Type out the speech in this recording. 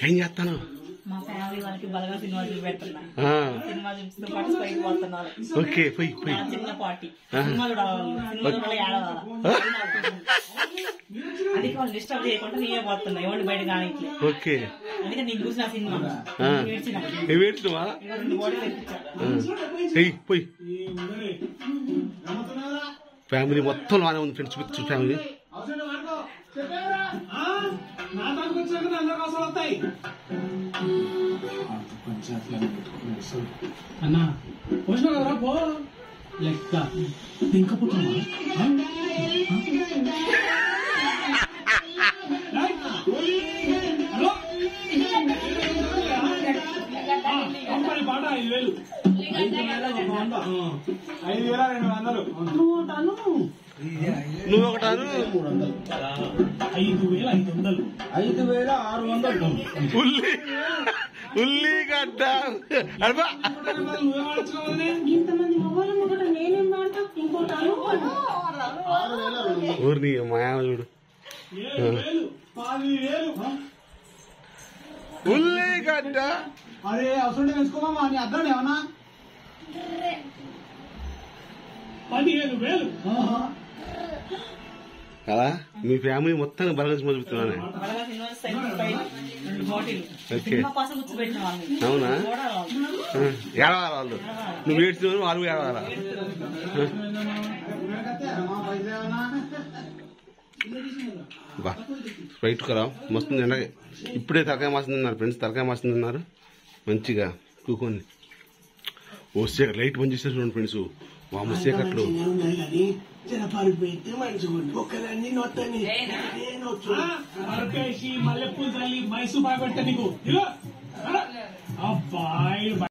ఏం చేస్తాను మా ఫ్యామిలీ వాళ్ళకి బలగా సినిమా చూపెడుతున్నా ఆ, సినిమా చూపిస్తూ పాటు పైకి పోతున్నారు ఓకే పోయి పోయి నా చిన్న పార్టీ సినిమా చూడాలి సినిమా చూడాలి ఏడవాలి అందుకే వాళ్ళు డిస్టర్బ్ చేయకుండా నేనే పోతున్నా ఎవరిని బయట కానిట్లే ఓకే అందుకే నేను చూసిన సినిమా ఆ. ఏడ్చిన ఏం ఏడ్చినవా ఇక రెండు బాడీలు తెప్పించా ఎయ్ పోయి ఫ్యామిలీ మొత్తం బాగానే ఉంది ఫ్రెండ్స్ చూపించు ఫ్యామిలీ అన్నా పోసిన కదరా పో లెక్క ఇంకా పుట్టినా కంపెనీ పాట ఐదు వేలు ఐదు వేల రెండు వందలు నువ్వు ఒకటాను ఐదు వేల ఐదు వందలు ఐదు వేల ఆరు వందలు ఉల్లి ఉల్లిగడ్డ అడపా నువ్వేం ఆలోచన ఇంతమంది మొగలు మొగట నేనేం మాట ఇంకోటి అను ఊరిని మాయా చూడు ఏడు వేలు పది వేలు ఉల్లిగడ్డ అరే అవసరం వేసుకోమా నీ అర్థం ఏమన్నా పదిహేను వేలు కదా మీ ఫ్యామిలీ మొత్తం బలగా సినిమా చూపుతున్నాను బలగా సినిమా సైకిల్ పై రెండు బాటిల్ ఓకే. సినిమా కోసం కూర్చోబెట్టిన వాళ్ళని అవునా? చూడాలి వాళ్ళు. ఏడవాలి వాళ్ళు నువ్వు ఏడ్చిన వాళ్ళు ఏడవాలా బా స్ప్రైట్ కరా మస్తు ఎండ ఇప్పుడే తలకాయ మాసం తిన్నారు ఫ్రెండ్స్ తలకాయ మాసం తిన్నారు మంచిగా కూకొని ఓ సీకట్ లైట్ బంద్ చేసేసి చూడండి ఫ్రెండ్స్ వాము సీకట్లు మరపేసి మల్లెపూలు తల్లి మైసూర్ బాగా పెట్ట నీకు ఇదిగో